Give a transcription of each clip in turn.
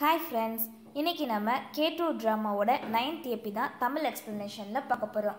hi friends இன்னைக்கு நம்ம K two ட்ராமாவோட நைன்த் எபி தான் தமிழ் எக்ஸ்ப்ளனேஷனில் பார்க்க போகிறோம்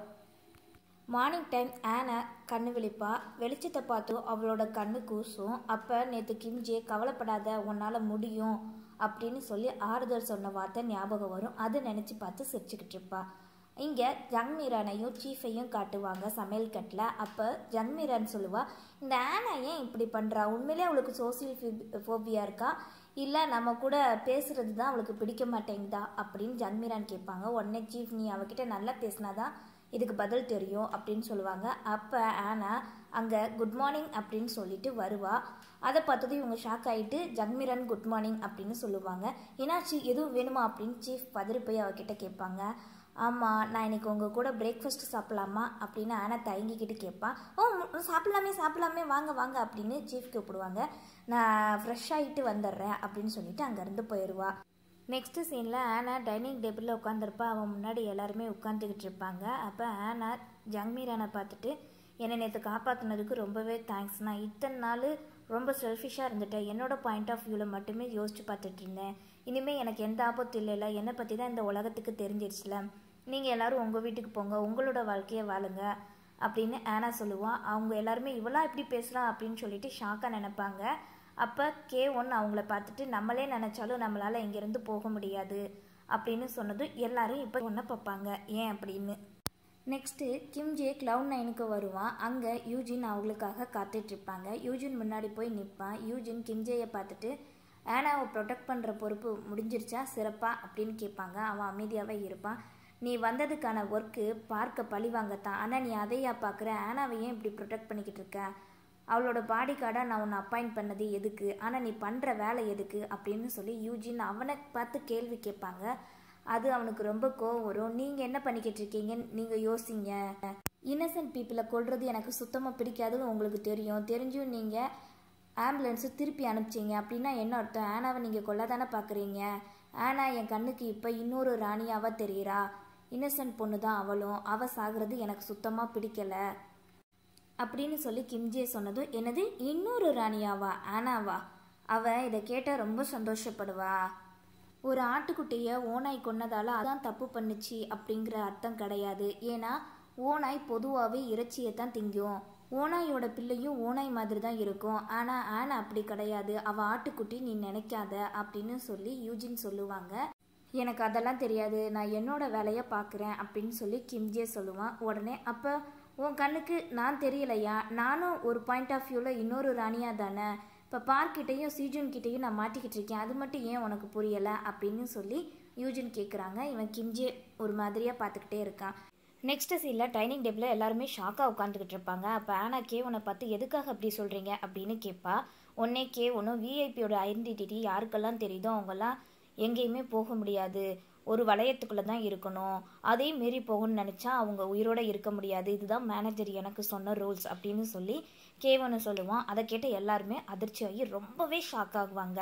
மார்னிங் டைம் ஆனா கண்ணு விழிப்பா வெளிச்சத்தை பார்த்து அவளோட கண்ணு கூசும் அப்போ நேற்று கிம்ஜே கவலைப்படாத உன்னால் முடியும் அப்படின்னு சொல்லி ஆறுதல் சொன்ன வார்த்தை ஞாபகம் வரும் அதை நினச்சி பார்த்து சிரிச்சுக்கிட்டு இருப்பா இங்கே ஜங்மீரானையும் சீஃபையும் காட்டுவாங்க சமையல் கட்டில் அப்போ ஜங்மீரான் சொல்லுவா இந்த ஆனா ஏன் இப்படி பண்ணுறா உண்மையிலே அவளுக்கு சோசியல் ஃபோபியா இருக்கா இல்லை நம்ம கூட பேசுறது தான் அவளுக்கு பிடிக்க மாட்டேங்குதா அப்படின்னு ஜன்மீரான் கேட்பாங்க உடனே சீஃப் நீ அவகிட்ட நல்லா பேசினாதான் இதுக்கு பதில் தெரியும் அப்படின்னு சொல்லுவாங்க அப்போ ஆனா அங்கே குட் மார்னிங் அப்படின்னு சொல்லிட்டு வருவா அதை பார்த்ததும் இவங்க ஷாக் ஆகிட்டு ஜங்மீரன் குட் மார்னிங் அப்படின்னு சொல்லுவாங்க என்னாச்சு எதுவும் வேணுமா அப்படின்னு சீஃப் பதறி போய் அவகிட்ட கேட்பாங்க ஆமாம் நான் இன்னைக்கு உங்கள் கூட பிரேக்ஃபாஸ்ட் சாப்பிட்லாமா அப்படின்னு ஆனா தயங்கிக்கிட்டு கேட்பான் ஓ மு- சாப்பிட்லாமே சாப்பிட்லாமே வாங்க வாங்க அப்படின்னு சீஃப் கூப்பிடுவாங்க நான் ஃப்ரெஷ் ஆகிட்டு வந்துடுறேன் அப்படின்னு சொல்லிட்டு அங்கேருந்து போயிடுவா நெக்ஸ்ட் சீனில் ஆனா டைனிங் டேபிளில் உட்காந்துருப்பா அவன் முன்னாடி எல்லாருமே உட்காந்துக்கிட்டு இருப்பாங்க அப்போ ஆனா ஜங்மீரானை பார்த்துட்டு என்னை நேற்று காப்பாற்றினதுக்கு ரொம்பவே தேங்க்ஸ் நான் இத்தனை நாள் ரொம்ப செல்ஃபிஷாக இருந்துட்டேன் என்னோட பாயிண்ட் ஆஃப் வியூவில் மட்டுமே யோசிச்சு பார்த்துட்டு இருந்தேன் இனிமேல் எனக்கு எந்த ஆபத்தும் இல்லைல்ல என்னை பற்றி தான் இந்த உலகத்துக்கு தெரிஞ்சிருச்சுல நீங்கள் எல்லாரும் உங்கள் வீட்டுக்கு போங்க உங்களோட வாழ்க்கையை வாழுங்க அப்படின்னு ஆனா சொல்லுவான் அவங்க எல்லாருமே இவளா இப்படி பேசுகிறா அப்படின்னு சொல்லிட்டு ஷாக்காக நினைப்பாங்க அப்போ கே ஒன் அவங்கள பார்த்துட்டு நம்மளே நினச்சாலும் நம்மளால் இங்கேருந்து போக முடியாது அப்படின்னு சொன்னதும் எல்லாரும் இப்போ ஒன்றை பார்ப்பாங்க ஏன் அப்படின்னு நெக்ஸ்ட்டு கிம்ஜே கிளவுட் நைனுக்கு வருவான் அங்கே யூஜின் அவங்களுக்காக காத்துட்டு இருப்பாங்க யூஜின் முன்னாடி போய் நிற்பான் யூஜின் கிம்ஜேயை பார்த்துட்டு ஆனாவை ப்ரொடெக்ட் பண்ணுற பொறுப்பு முடிஞ்சிருச்சா சிறப்பா அப்படின்னு கேட்பாங்க அவன் அமைதியாகவே இருப்பான் நீ வந்ததுக்கான ஒர்க்கு பார்க்க பழி வாங்கத்தான் ஆனால் நீ அதையா பார்க்குற ஆனாவை ஏன் இப்படி ப்ரொடெக்ட் பண்ணிக்கிட்டு இருக்க அவளோட பாடி கார்டாக நான் உன்னை அப்பாயிண்ட் பண்ணது எதுக்கு ஆனால் நீ பண்ணுற வேலை எதுக்கு அப்படின்னு சொல்லி யூஜின் அவனை பார்த்து கேள்வி கேட்பாங்க அது அவனுக்கு ரொம்ப கோவம் வரும் நீங்கள் என்ன பண்ணிக்கிட்டு இருக்கீங்கன்னு நீங்கள் யோசிங்க இன்னசென்ட் பீப்புளை கொல்றது எனக்கு சுத்தமாக பிடிக்காதுன்னு உங்களுக்கு தெரியும் தெரிஞ்சும் நீங்கள் ஆம்புலன்ஸு திருப்பி அனுப்பிச்சிங்க அப்படின்னா என்ன அர்த்தம் ஆனாவை நீங்கள் கொல்ல தானே பார்க்குறீங்க ஆனா என் கண்ணுக்கு இப்போ இன்னொரு ராணியாவா தெரியுறா இன்னசென்ட் பொண்ணு தான் அவளும் அவ சாகுறது எனக்கு சுத்தமாக பிடிக்கல அப்படின்னு சொல்லி கிம்ஜே சொன்னதும் என்னது இன்னொரு ராணியாவா ஆனாவா அவ இதை கேட்டால் ரொம்ப சந்தோஷப்படுவா ஒரு ஆட்டுக்குட்டியை ஓனாய் கொன்னதால அதான் தப்பு பண்ணுச்சு அப்படிங்கிற அர்த்தம் கிடையாது ஏன்னா ஓனாய் பொதுவாகவே இறைச்சியை தான் திங்கும் ஓனாயோட பிள்ளையும் ஓனாய் மாதிரி தான் இருக்கும் ஆனால் ஆனா அப்படி கிடையாது அவள் ஆட்டுக்குட்டி நீ நினைக்காத அப்படின்னு சொல்லி யூஜின் சொல்லுவாங்க எனக்கு அதெல்லாம் தெரியாது நான் என்னோட வேலையை பார்க்குறேன் அப்படின்னு சொல்லி கிம்ஜே சொல்லுவான் உடனே அப்போ உன் கண்ணுக்கு நான் தெரியலையா நானும் ஒரு பாயிண்ட் ஆஃப் வியூவில் இன்னொரு ராணியா தானே இப்போ பார்க்கிட்டையும் சீஜன் கிட்டேயும் நான் மாட்டிக்கிட்டு இருக்கேன் அது மட்டும் ஏன் உனக்கு புரியலை அப்படின்னு சொல்லி யூஜின் கேட்குறாங்க இவன் கிம்ஜே ஒரு மாதிரியாக பார்த்துக்கிட்டே இருக்கான் நெக்ஸ்ட் சீனில் டைனிங் டேபிளில் எல்லாருமே ஷாக்காக உட்காந்துக்கிட்டு இருப்பாங்க அப்போ ஆனா கே உன்னை பார்த்து எதுக்காக அப்படி சொல்கிறீங்க அப்படின்னு கேட்பா உடனே கே ஒன்றும் விஐபியோட ஐடென்டிட்டி யாருக்கெல்லாம் தெரியுதோ அவங்கெல்லாம் எங்கேயுமே போக முடியாது ஒரு வளையத்துக்குள்ளே தான் இருக்கணும் அதே மீறி போகணும்னு நினச்சா அவங்க உயிரோட இருக்க முடியாது இதுதான் மேனேஜர் எனக்கு சொன்ன ரூல்ஸ் அப்படின்னு சொல்லி கேவனு சொல்லுவான் அதை கேட்ட எல்லாருமே அதிர்ச்சியாகி ரொம்பவே ஷாக் ஆகுவாங்க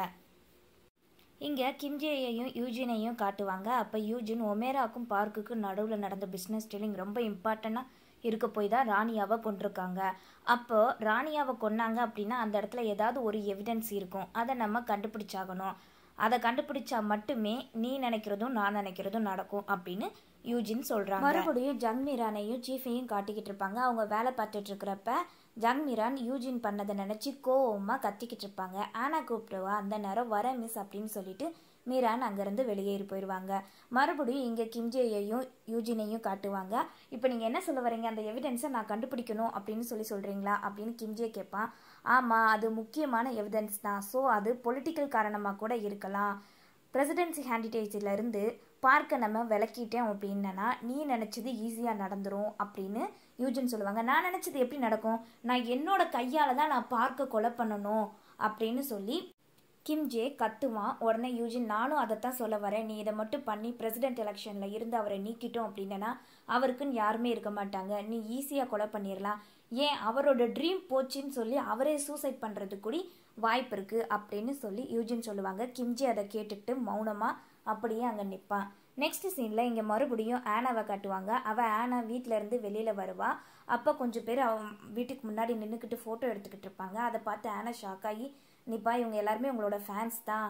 இங்கே கிம்ஜேயையும் யூஜினையும் காட்டுவாங்க அப்போ யூஜின் ஒமேராக்கும் பார்க்குக்கும் நடுவில் நடந்த பிஸ்னஸ் டீலிங் ரொம்ப இம்பார்ட்டண்ட்டாக இருக்க போய் தான் ராணியாவை கொண்டிருக்காங்க அப்போ ராணியாவை கொன்னாங்க அப்படின்னா அந்த இடத்துல ஏதாவது ஒரு எவிடன்ஸ் இருக்கும் அதை நம்ம கண்டுபிடிச்சாகணும் அதை கண்டுபிடிச்சா மட்டுமே நீ நினைக்கிறதும் நான் நினைக்கிறதும் நடக்கும் அப்படின்னு யூஜின் சொல்றாங்க மறுபடியும் ஜங்மீரானையும் சீஃபையும் காட்டிக்கிட்டு இருப்பாங்க அவங்க வேலை பார்த்துட்டு இருக்கிறப்ப ஜங்மீரான் யூஜின் பண்ணதை நினைச்சு கோவமா கத்திக்கிட்டு இருப்பாங்க ஆனா கூப்பிடுவா அந்த நேரம் வர மிஸ் அப்படின்னு சொல்லிட்டு மீரான் அங்கேருந்து வெளியேறி போயிடுவாங்க மறுபடியும் இங்கே கிம்ஜேயையும் யூஜினையும் காட்டுவாங்க இப்போ நீங்கள் என்ன சொல்ல வரீங்க அந்த எவிடன்ஸை நான் கண்டுபிடிக்கணும் அப்படின்னு சொல்லி சொல்கிறீங்களா அப்படின்னு கிம்ஜே கேட்பான் ஆமாம் அது முக்கியமான எவிடன்ஸ் தான் ஸோ அது பொலிட்டிக்கல் காரணமாக கூட இருக்கலாம் பிரசிடென்சி இருந்து பார்க்க நம்ம விளக்கிட்டேன் அப்படின்னா நீ நினச்சது ஈஸியாக நடந்துரும் அப்படின்னு யூஜின் சொல்லுவாங்க நான் நினச்சது எப்படி நடக்கும் நான் என்னோட கையால் தான் நான் பார்க்க கொலை பண்ணணும் அப்படின்னு சொல்லி கிம் ஜே கத்துவான் உடனே யூஜின் நானும் அதைத்தான் சொல்ல வரேன் நீ இதை மட்டும் பண்ணி பிரசிடென்ட் எலெக்ஷனில் இருந்து அவரை நீக்கிட்டோம் அப்படின்னா அவருக்குன்னு யாருமே இருக்க மாட்டாங்க நீ ஈஸியாக கொலை பண்ணிடலாம் ஏன் அவரோட ட்ரீம் போச்சுன்னு சொல்லி அவரே சூசைட் பண்ணுறதுக்கு கூட வாய்ப்பு இருக்குது அப்படின்னு சொல்லி யூஜின் சொல்லுவாங்க கிம்ஜி அதை கேட்டுட்டு மௌனமாக அப்படியே அங்கே நிற்பான் நெக்ஸ்ட் சீனில் இங்கே மறுபடியும் ஆனாவை காட்டுவாங்க அவள் ஆனா வீட்ல இருந்து வெளியில் வருவா அப்போ கொஞ்சம் பேர் அவன் வீட்டுக்கு முன்னாடி நின்றுக்கிட்டு ஃபோட்டோ எடுத்துக்கிட்டு இருப்பாங்க அதை பார்த்து ஆனா ஷாக் ஆகி நிப்பா இவங்க எல்லாருமே உங்களோட ஃபேன்ஸ் தான்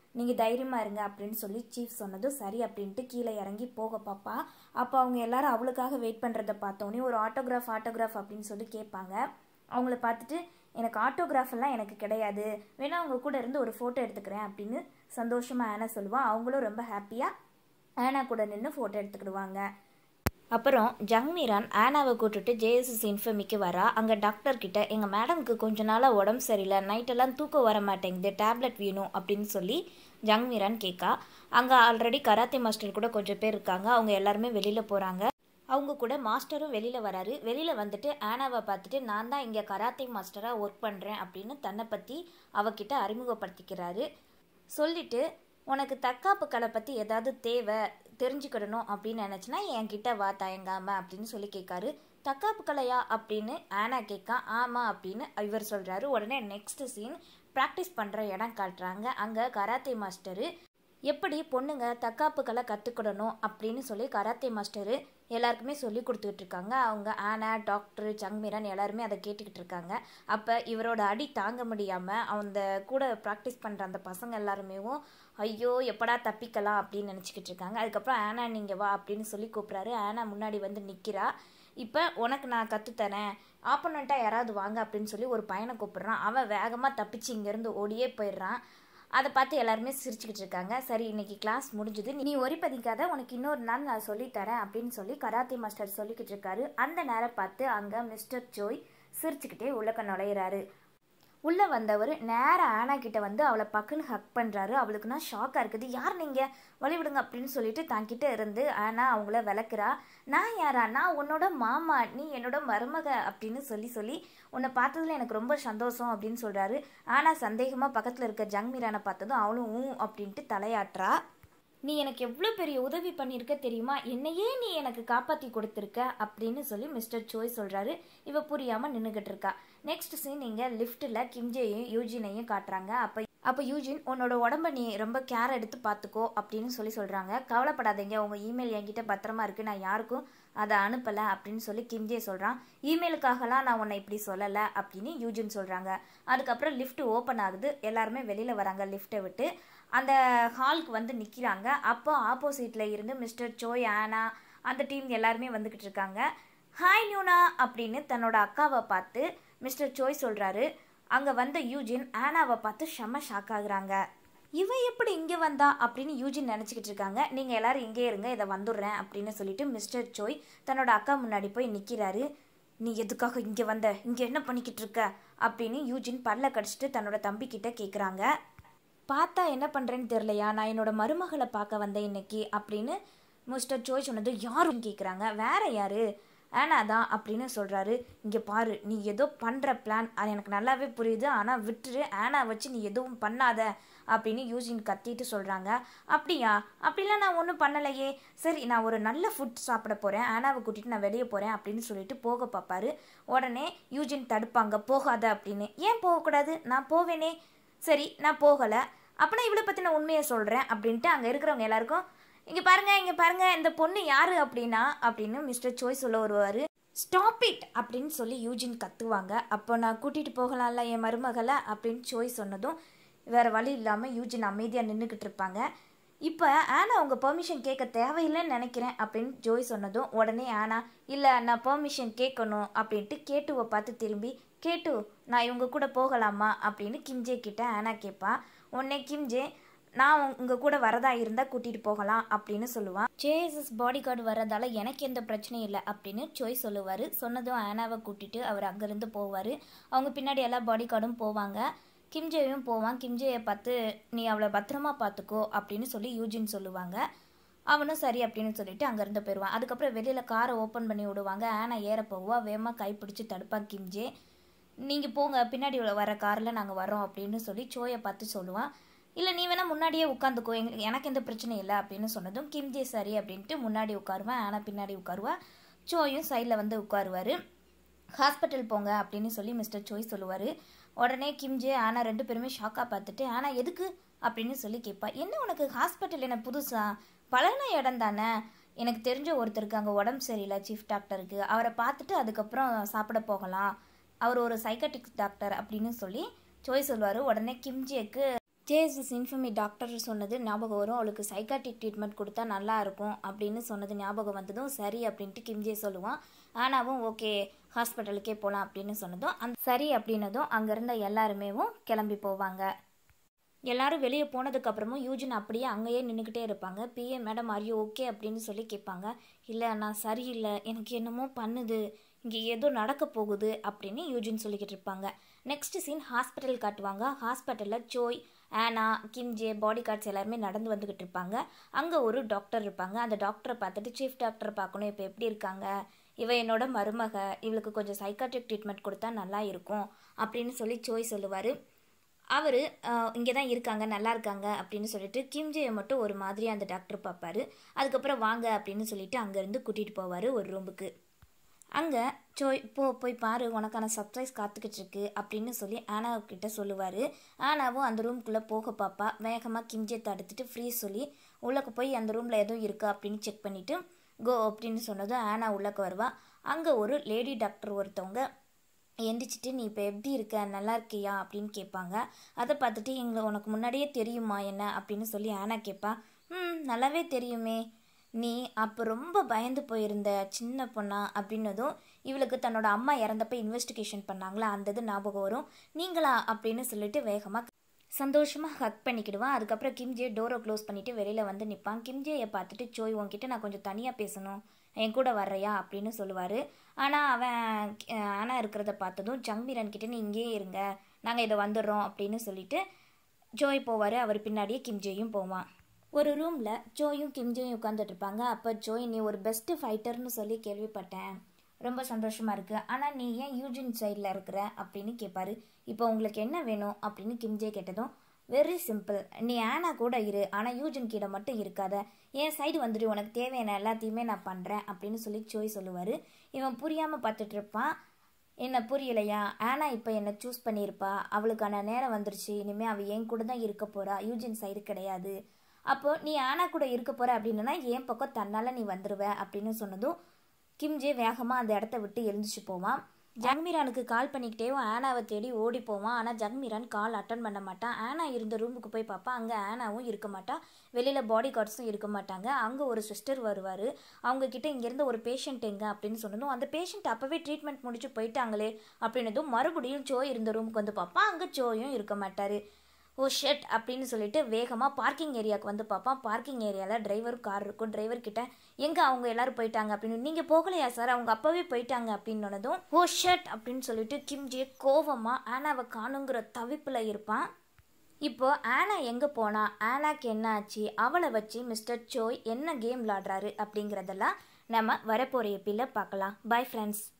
நீங்கள் தைரியமாக இருங்க அப்படின்னு சொல்லி சீஃப் சொன்னதும் சரி அப்படின்ட்டு கீழே இறங்கி போக பாப்பா அப்போ அவங்க எல்லாரும் அவளுக்காக வெயிட் பண்ணுறதை பார்த்தோன்னே ஒரு ஆட்டோகிராஃப் ஆட்டோகிராஃப் அப்படின்னு சொல்லி கேட்பாங்க அவங்கள பார்த்துட்டு எனக்கு ஆட்டோகிராஃப் எல்லாம் எனக்கு கிடையாது வேணா அவங்க கூட இருந்து ஒரு ஃபோட்டோ எடுத்துக்கிறேன் அப்படின்னு சந்தோஷமாக ஆனா சொல்லுவான் அவங்களும் ரொம்ப ஹாப்பியாக ஆனா கூட நின்று ஃபோட்டோ எடுத்துக்கிடுவாங்க அப்புறம் ஜங்மீரான் ஆனாவை கூட்டுட்டு ஜேஎஸ்எஸ் இன்ஃபர்மிக்கு வரா அங்கே டாக்டர் கிட்ட எங்கள் மேடம்க்கு கொஞ்ச நாளாக உடம்பு சரியில்லை நைட்டெல்லாம் தூக்கம் வர மாட்டேங்குது டேப்லெட் வேணும் அப்படின்னு சொல்லி ஜங்மீரான் கேட்கா அங்கே ஆல்ரெடி கராத்தே மாஸ்டர் கூட கொஞ்சம் பேர் இருக்காங்க அவங்க எல்லாருமே வெளியில் போகிறாங்க அவங்க கூட மாஸ்டரும் வெளியில் வராரு வெளியில் வந்துட்டு ஆனாவை பார்த்துட்டு நான் தான் இங்கே கராத்தே மாஸ்டராக ஒர்க் பண்ணுறேன் அப்படின்னு தன்னை பற்றி அவகிட்ட அறிமுகப்படுத்திக்கிறாரு சொல்லிட்டு உனக்கு தற்காப்பு கலை பற்றி ஏதாவது தேவை தெரிஞ்சுக்கிடணும் அப்படின்னு நினச்சினா என்கிட்ட வா தயங்காம அப்படின்னு சொல்லி கேட்காரு தற்காப்பு கலையா அப்படின்னு ஆனா கேட்கா ஆமாம் அப்படின்னு இவர் சொல்கிறாரு உடனே நெக்ஸ்ட் சீன் ப்ராக்டிஸ் பண்ணுற இடம் காட்டுறாங்க அங்கே கராத்தே மாஸ்டரு எப்படி பொண்ணுங்க தற்காப்பு கலை கற்றுக்கிடணும் அப்படின்னு சொல்லி கராத்தே மாஸ்டரு எல்லாருக்குமே சொல்லி கொடுத்துக்கிட்டு இருக்காங்க அவங்க ஆனா டாக்டர் சங்மீரன் எல்லாருமே அதை கேட்டுக்கிட்டு இருக்காங்க அப்போ இவரோட அடி தாங்க முடியாமல் அந்த கூட ப்ராக்டிஸ் பண்ணுற அந்த பசங்க எல்லாருமேவும் ஐயோ எப்படா தப்பிக்கலாம் அப்படின்னு நினச்சிக்கிட்டு இருக்காங்க அதுக்கப்புறம் ஆனா நீங்கள் வா அப்படின்னு சொல்லி கூப்பிட்றாரு ஆனா முன்னாடி வந்து நிற்கிறா இப்போ உனக்கு நான் கற்றுத்தரேன் ஆப்போனண்ட்டாக யாராவது வாங்க அப்படின்னு சொல்லி ஒரு பையனை கூப்பிட்றான் அவன் வேகமாக தப்பிச்சு இங்கேருந்து ஓடியே போயிடுறான் அதை பார்த்து எல்லாருமே சிரிச்சுக்கிட்டு இருக்காங்க சரி இன்னைக்கு கிளாஸ் முடிஞ்சுது நீ ஒரி பதிக்காத உனக்கு இன்னொரு நாள் நான் சொல்லித்தரேன் அப்படின்னு சொல்லி கராத்தே மாஸ்டர் சொல்லிக்கிட்டு இருக்காரு அந்த நேரம் பார்த்து அங்கே மிஸ்டர் ஜோய் சிரிச்சுக்கிட்டே உள்ளக்க நுழையிறாரு உள்ளே வந்தவர் நேராக ஆனா கிட்ட வந்து அவளை பக்குன்னு ஹக் பண்ணுறாரு அவளுக்குன்னா ஷாக்காக இருக்குது யார் நீங்கள் வழிவிடுங்க அப்படின்னு சொல்லிட்டு தங்கிட்ட இருந்து ஆனா அவங்கள விளக்குறா நான் யாரா நான் உன்னோட மாமா நீ என்னோட மருமக அப்படின்னு சொல்லி சொல்லி உன்னை பார்த்ததுல எனக்கு ரொம்ப சந்தோஷம் அப்படின்னு சொல்கிறாரு ஆனால் சந்தேகமாக பக்கத்தில் இருக்க ஜங்மீரானை பார்த்ததும் அவளும் ஊ அப்படின்ட்டு தலையாட்டுறா நீ எனக்கு எவ்வளோ பெரிய உதவி பண்ணியிருக்க தெரியுமா என்னையே நீ எனக்கு காப்பாற்றி கொடுத்துருக்க அப்படின்னு சொல்லி மிஸ்டர் சோய் சொல்கிறாரு இவ புரியாமல் நின்றுக்கிட்டு இருக்கா நெக்ஸ்ட் சீன் இங்கே லிஃப்ட்டில் கிம்ஜேயும் யூஜினையும் காட்டுறாங்க அப்போ அப்போ யூஜின் உன்னோட உடம்ப நீ ரொம்ப கேர் எடுத்து பார்த்துக்கோ அப்படின்னு சொல்லி சொல்கிறாங்க கவலைப்படாதீங்க உங்கள் இமெயில் என்கிட்ட பத்திரமா இருக்குது நான் யாருக்கும் அதை அனுப்பலை அப்படின்னு சொல்லி கிம்ஜே சொல்கிறான் இமெயிலுக்காகலாம் நான் உன்னை இப்படி சொல்லலை அப்படின்னு யூஜின் சொல்கிறாங்க அதுக்கப்புறம் லிஃப்ட் ஓப்பன் ஆகுது எல்லாருமே வெளியில் வராங்க லிஃப்ட்டை விட்டு அந்த ஹாலுக்கு வந்து நிற்கிறாங்க அப்போ ஆப்போசிட்டில் இருந்து மிஸ்டர் சோய் ஆனா அந்த டீம் எல்லாருமே வந்துக்கிட்டு இருக்காங்க ஹாய் நியூனா அப்படின்னு தன்னோட அக்காவை பார்த்து மிஸ்டர் சோய் சொல்கிறாரு அங்கே வந்த யூஜின் ஆனாவை பார்த்து செம்ம ஷாக் ஆகுறாங்க இவ எப்படி இங்கே வந்தா அப்படின்னு யூஜின் நினச்சிக்கிட்டு இருக்காங்க நீங்கள் எல்லாரும் இங்கே இருங்க இதை வந்துடுறேன் அப்படின்னு சொல்லிட்டு மிஸ்டர் சோய் தன்னோட அக்கா முன்னாடி போய் நிற்கிறாரு நீ எதுக்காக இங்கே வந்த இங்கே என்ன பண்ணிக்கிட்டு இருக்க அப்படின்னு யூஜின் பல்ல கடிச்சிட்டு தன்னோட தம்பி கிட்ட கேட்குறாங்க பார்த்தா என்ன பண்ணுறேன்னு தெரிலையா நான் என்னோட மருமகளை பார்க்க வந்தேன் இன்னைக்கு அப்படின்னு மிஸ்டர் சோய் சொன்னது யாருன்னு கேட்குறாங்க வேற யாரு ஆனா தான் அப்படின்னு சொல்கிறாரு இங்கே பாரு நீ ஏதோ பண்ணுற பிளான் அது எனக்கு நல்லாவே புரியுது ஆனால் விட்டுரு ஆனா வச்சு நீ எதுவும் பண்ணாத அப்படின்னு யூஜின் கத்திட்டு சொல்கிறாங்க அப்படியா அப்படிலாம் நான் ஒன்றும் பண்ணலையே சரி நான் ஒரு நல்ல ஃபுட் சாப்பிட போகிறேன் ஆனாவை கூட்டிகிட்டு நான் வெளியே போகிறேன் அப்படின்னு சொல்லிட்டு போக பார்ப்பாரு உடனே யூஜின் தடுப்பாங்க போகாத அப்படின்னு ஏன் போகக்கூடாது நான் போவேனே சரி நான் போகலை அப்போனா இவளை பற்றி நான் உண்மையை சொல்கிறேன் அப்படின்ட்டு அங்கே இருக்கிறவங்க எல்லாருக்கும் இங்கே பாருங்க இங்கே பாருங்க இந்த பொண்ணு யாரு அப்படின்னா அப்படின்னு மிஸ்டர் சோய் சொல்ல வருவார் ஸ்டாப் இட் அப்படின்னு சொல்லி யூஜின் கத்துவாங்க அப்போ நான் கூட்டிகிட்டு போகலாம்ல என் மருமகளை அப்படின்னு சோய் சொன்னதும் வேறு வழி இல்லாமல் யூஜின் அமைதியாக நின்றுக்கிட்டு இருப்பாங்க இப்போ ஆனா உங்க பெர்மிஷன் கேட்க தேவையில்லைன்னு நினைக்கிறேன் அப்படின்னு ஜோய் சொன்னதும் உடனே ஆனா இல்லை நான் பெர்மிஷன் கேட்கணும் அப்படின்ட்டு கேட்டுவை பார்த்து திரும்பி கேட்டு நான் இவங்க கூட போகலாமா அப்படின்னு கிம்ஜே கிட்ட ஆனா கேட்பா உடனே கிம்ஜே நான் உங்க கூட வரதா இருந்தால் கூட்டிகிட்டு போகலாம் அப்படின்னு சொல்லுவான் ஜேஎஸ்எஸ் பாடி கார்டு வரதால எனக்கு எந்த பிரச்சனையும் இல்லை அப்படின்னு சோய் சொல்லுவார் சொன்னதும் ஆனாவை கூட்டிட்டு அவர் அங்கேருந்து போவார் அவங்க பின்னாடி எல்லா பாடி கார்டும் போவாங்க கிம்ஜேயும் போவான் கிம்ஜேயை பார்த்து நீ அவளை பத்திரமா பார்த்துக்கோ அப்படின்னு சொல்லி யூஜின் சொல்லுவாங்க அவனும் சரி அப்படின்னு சொல்லிட்டு அங்கேருந்து போயிடுவான் அதுக்கப்புறம் வெளியில் காரை ஓப்பன் பண்ணி விடுவாங்க ஆனா ஏற போவா வேகமாக கைப்பிடிச்சு தடுப்பான் கிம்ஜே நீங்கள் போங்க பின்னாடி வர காரில் நாங்கள் வரோம் அப்படின்னு சொல்லி சோயை பார்த்து சொல்லுவான் இல்லை நீ வேணால் முன்னாடியே உட்காந்துக்கோ எங்களுக்கு எனக்கு எந்த பிரச்சனையும் இல்லை அப்படின்னு சொன்னதும் கிம்ஜே சரி அப்படின்ட்டு முன்னாடி உட்காருவேன் ஆனால் பின்னாடி உட்காருவா சோயும் சைடில் வந்து உட்காருவார் ஹாஸ்பிட்டல் போங்க அப்படின்னு சொல்லி மிஸ்டர் சோய் சொல்லுவார் உடனே கிம்ஜே ஆனால் ரெண்டு பேருமே ஷாக்காக பார்த்துட்டு ஆனால் எதுக்கு அப்படின்னு சொல்லி கேட்பா என்ன உனக்கு ஹாஸ்பிட்டல் என்ன புதுசா பழகின இடம் தானே எனக்கு தெரிஞ்ச ஒருத்தருக்கு அங்கே உடம்பு சரியில்லை சீஃப் டாக்டருக்கு அவரை பார்த்துட்டு அதுக்கப்புறம் சாப்பிட போகலாம் அவர் ஒரு சைக்கட்டிக் டாக்டர் அப்படின்னு சொல்லி சோய் சொல்லுவார் உடனே கிம்ஜிக்கு ஜேஎஸ்எஸ் இன்ஃபர்மி டாக்டர் சொன்னது ஞாபகம் வரும் அவளுக்கு சைக்காட்டிக் ட்ரீட்மெண்ட் கொடுத்தா நல்லா இருக்கும் அப்படின்னு சொன்னது ஞாபகம் வந்ததும் சரி அப்படின்ட்டு கிம்ஜே சொல்லுவான் ஆனாவும் ஓகே ஹாஸ்பிட்டலுக்கே போகலாம் அப்படின்னு சொன்னதும் அந்த சரி அப்படின்னதும் அங்கே இருந்த எல்லாருமேவும் கிளம்பி போவாங்க எல்லாரும் வெளியே போனதுக்கு அப்புறமும் யூஜின் அப்படியே அங்கேயே நின்றுக்கிட்டே இருப்பாங்க PA madam are you okay அப்படின்னு சொல்லி கேட்பாங்க இல்லை நான் சரியில்லை எனக்கு என்னமோ பண்ணுது இங்கே ஏதோ நடக்க போகுது அப்படின்னு யூஜின் சொல்லிக்கிட்டு இருப்பாங்க நெக்ஸ்ட் சீன் ஹாஸ்பிட்டல் காட்டுவாங்க ஹாஸ்பிட்டலில் சோய் ஆனா கிம்ஜே பாடி கார்ட்ஸ் எல்லாருமே நடந்து வந்துக்கிட்டு இருப்பாங்க அங்கே ஒரு டாக்டர் இருப்பாங்க அந்த டாக்டரை பார்த்துட்டு சீஃப் டாக்டரை பார்க்கணும் இப்போ எப்படி இருக்காங்க இவ என்னோட மருமக இவளுக்கு கொஞ்சம் சைக்காட்ரிக் ட்ரீட்மெண்ட் கொடுத்தா நல்லா இருக்கும் அப்படின்னு சொல்லி சோய் சொல்லுவார் அவர் இங்கே தான் இருக்காங்க நல்லா இருக்காங்க அப்படின்னு சொல்லிட்டு கிம்ஜேயை மட்டும் ஒரு மாதிரி அந்த டாக்டர் பார்ப்பாரு அதுக்கப்புறம் வாங்க அப்படின்னு சொல்லிட்டு அங்கேருந்து கூட்டிகிட்டு போவார் ஒரு ரூமுக்கு அங்கே சோய் போ போய் பாரு உனக்கான சர்ப்ரைஸ் காத்துக்கிட்டு இருக்கு அப்படின்னு சொல்லி ஆனா கிட்ட சொல்லுவார் ஆனாவும் அந்த ரூம்குள்ளே போக பாப்பா வேகமாக கிம்ஜே தடுத்துட்டு ஃப்ரீ சொல்லி உள்ளக்கு போய் அந்த ரூமில் எதுவும் இருக்கா அப்படின்னு செக் பண்ணிவிட்டு கோ அப்படின்னு சொன்னதும் ஆனா உள்ளக்கு வருவா அங்கே ஒரு லேடி டாக்டர் ஒருத்தவங்க எந்திரிச்சிட்டு நீ இப்போ எப்படி இருக்க நல்லா இருக்கியா அப்படின்னு கேட்பாங்க அதை பார்த்துட்டு எங்களை உனக்கு முன்னாடியே தெரியுமா என்ன அப்படின்னு சொல்லி ஆனா கேட்பா ம் நல்லாவே தெரியுமே நீ அப்போ ரொம்ப பயந்து போயிருந்த சின்ன பொண்ணா அப்படின்னதும் இவளுக்கு தன்னோட அம்மா இறந்தப்ப இன்வெஸ்டிகேஷன் பண்ணாங்களா அந்த இது ஞாபகம் வரும் நீங்களா அப்படின்னு சொல்லிட்டு வேகமாக சந்தோஷமாக ஹக் பண்ணிக்கிடுவான் அதுக்கப்புறம் கிம்ஜே டோரை க்ளோஸ் பண்ணிவிட்டு வெளியில் வந்து நிற்பான் கிம்ஜேயை பார்த்துட்டு சோய் உன்கிட்ட நான் கொஞ்சம் தனியாக பேசணும் என் கூட வர்றையா அப்படின்னு சொல்லுவார் ஆனால் அவன் ஆனால் இருக்கிறத பார்த்ததும் ஜங்மீரன் கிட்ட நீ இங்கேயே இருங்க நாங்கள் இதை வந்துடுறோம் அப்படின்னு சொல்லிட்டு ஜோய் போவார் அவர் பின்னாடியே கிம்ஜேயும் போவான் ஒரு ரூமில் ஜோயும் கிம்ஜேயும் உட்காந்துட்டு இருப்பாங்க அப்போ ஜோய் நீ ஒரு பெஸ்ட்டு ஃபைட்டர்னு சொல்லி கேள்விப்பட்டேன் ரொம்ப சந்தோஷமாக இருக்குது ஆனால் நீ ஏன் யூஜின் சைடில் இருக்கிற அப்படின்னு கேட்பாரு இப்போ உங்களுக்கு என்ன வேணும் அப்படின்னு கிம்ஜே கேட்டதும் வெரி சிம்பிள் நீ ஆனா கூட இரு ஆனால் யூஜின் கீழே மட்டும் இருக்காத என் சைடு வந்துட்டு உனக்கு தேவையான எல்லாத்தையுமே நான் பண்ணுறேன் அப்படின்னு சொல்லி சோய் சொல்லுவார் இவன் புரியாமல் பார்த்துட்டு இருப்பான் என்ன புரியலையா ஆனா இப்போ என்னை சூஸ் பண்ணியிருப்பா அவளுக்கான நேரம் வந்துருச்சு இனிமேல் அவள் என் கூட தான் இருக்க போகிறா யூஜின் சைடு கிடையாது அப்போ நீ ஆனா கூட இருக்க போகிற அப்படின்னா என் பக்கம் தன்னால் நீ வந்துடுவ அப்படின்னு சொன்னதும் கிம்ஜே வேகமாக அந்த இடத்த விட்டு எழுந்துச்சு போவான் ஜக்மீரானுக்கு கால் பண்ணிக்கிட்டே ஆனாவை தேடி ஓடி போவான் ஆனால் ஜக்மீரான் கால் அட்டன் பண்ண மாட்டான் ஆனா இருந்த ரூமுக்கு போய் பார்ப்பான் அங்கே ஆனாவும் இருக்க மாட்டா வெளியில் பாடி கார்ட்ஸும் இருக்க மாட்டாங்க அங்கே ஒரு சிஸ்டர் வருவார் அவங்க கிட்ட இங்கேருந்து ஒரு பேஷண்ட் எங்க அப்படின்னு சொன்னதும் அந்த பேஷண்ட் அப்போவே ட்ரீட்மெண்ட் முடிச்சு போயிட்டாங்களே அப்படின்னதும் மறுபடியும் சோ இருந்த ரூமுக்கு வந்து பார்ப்பான் அங்கே சோயும் இருக்க மாட்டார் ஓ ஷெட் அப்படின்னு சொல்லிட்டு வேகமாக பார்க்கிங் ஏரியாவுக்கு வந்து பார்ப்பான் பார்க்கிங் ஏரியாவில் டிரைவர் கார் இருக்கும் டிரைவர் கிட்ட எங்கே அவங்க எல்லாரும் போயிட்டாங்க அப்படின்னு நீங்கள் போகலையா சார் அவங்க அப்போவே போயிட்டாங்க அப்படின்னு சொன்னதும் ஓ ஷெட் அப்படின்னு சொல்லிட்டு கிம்ஜே கோவமாக ஆனாவை காணுங்கிற தவிப்பில் இருப்பான் இப்போ ஆனா எங்கே போனா ஆனாக்கு என்ன ஆச்சு அவளை வச்சு மிஸ்டர் சோய் என்ன கேம் விளாடுறாரு அப்படிங்கிறதெல்லாம் நம்ம வரப்போகிற எப்பியில் பார்க்கலாம் பை ஃப்ரெண்ட்ஸ்